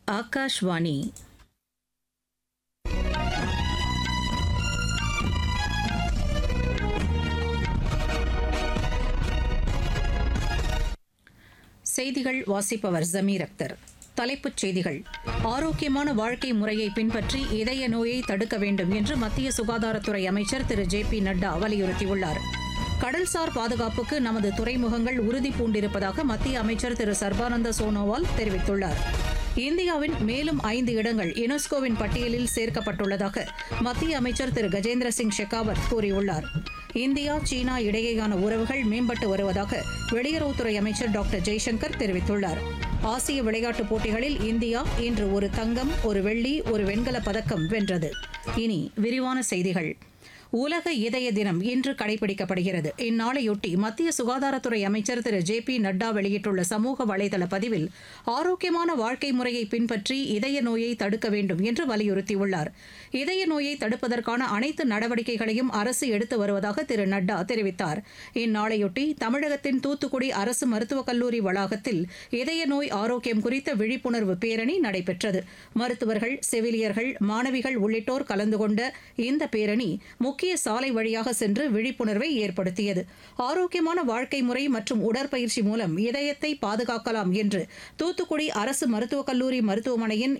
ஆகாஷ்வாணி செய்திகள் வாசிப்பவர் ஜமீர் அக்தர் தலைப்புச் செய்திகள் ஆரோக்கியமான வாழ்க்கை முறையை பின்பற்றி இதய நோயை தடுக்க வேண்டும் என்று மத்திய சுகாதாரத்துறை அமைச்சர் திரு ஜே பி நட்டா வலியுறுத்தியுள்ளார் கடல்சார் பாதுகாப்புக்கு நமது துறைமுகங்கள் உறுதி பூண்டிருப்பதாக மத்திய அமைச்சர் திரு சர்பானந்த சோனோவால் தெரிவித்துள்ளார் இந்தியாவின் மேலும் ஐந்து இடங்கள் யுனெஸ்கோவின் பட்டியலில் சேர்க்கப்பட்டுள்ளதாக மத்திய அமைச்சர் திரு கஜேந்திர சிங் ஷெகாவத் கூறியுள்ளார் இந்தியா சீனா இடையேயான உறவுகள் மேம்பட்டு வருவதாக வெளியுறவுத்துறை அமைச்சர் டாக்டர் ஜெய்சங்கர் தெரிவித்துள்ளார் ஆசிய விளையாட்டுப் போட்டிகளில் இந்தியா இன்று ஒரு தங்கம் ஒரு வெள்ளி ஒரு வெண்கலப் பதக்கம் வென்றது இனி விரிவான செய்திகள் உலக இதய தினம் இன்று கடைபிடிக்கப்படுகிறது இந்நாளையொட்டி மத்திய சுகாதாரத்துறை அமைச்சர் திரு ஜே பி நட்டா வெளியிட்டுள்ள சமூக வலைதள பதிவில் ஆரோக்கியமான வாழ்க்கை முறையை பின்பற்றி இதய நோயை தடுக்க வேண்டும் என்று வலியுறுத்தியுள்ளார் இதய நோயை தடுப்பதற்கான அனைத்து நடவடிக்கைகளையும் அரசு எடுத்து வருவதாக திரு நட்டா தெரிவித்தார் இந்நாளையொட்டி தமிழகத்தின் தூத்துக்குடி அரசு மருத்துவக் கல்லூரி வளாகத்தில் இதய நோய் ஆரோக்கியம் குறித்த விழிப்புணர்வு பேரணி நடைபெற்றது மருத்துவர்கள் செவிலியர்கள் மாணவிகள் உள்ளிட்டோர் கலந்து கொண்ட இந்த பேரணி முக்கிய சாலை வழியாக சென்று விழிப்புணர்வை ஏற்படுத்தியது ஆரோக்கியமான வாழ்க்கை முறை மற்றும் உடற்பயிற்சி மூலம் இதயத்தை பாதுகாக்கலாம் என்று தூத்துக்குடி அரசு மருத்துவக் கல்லூரி மருத்துவமனையின்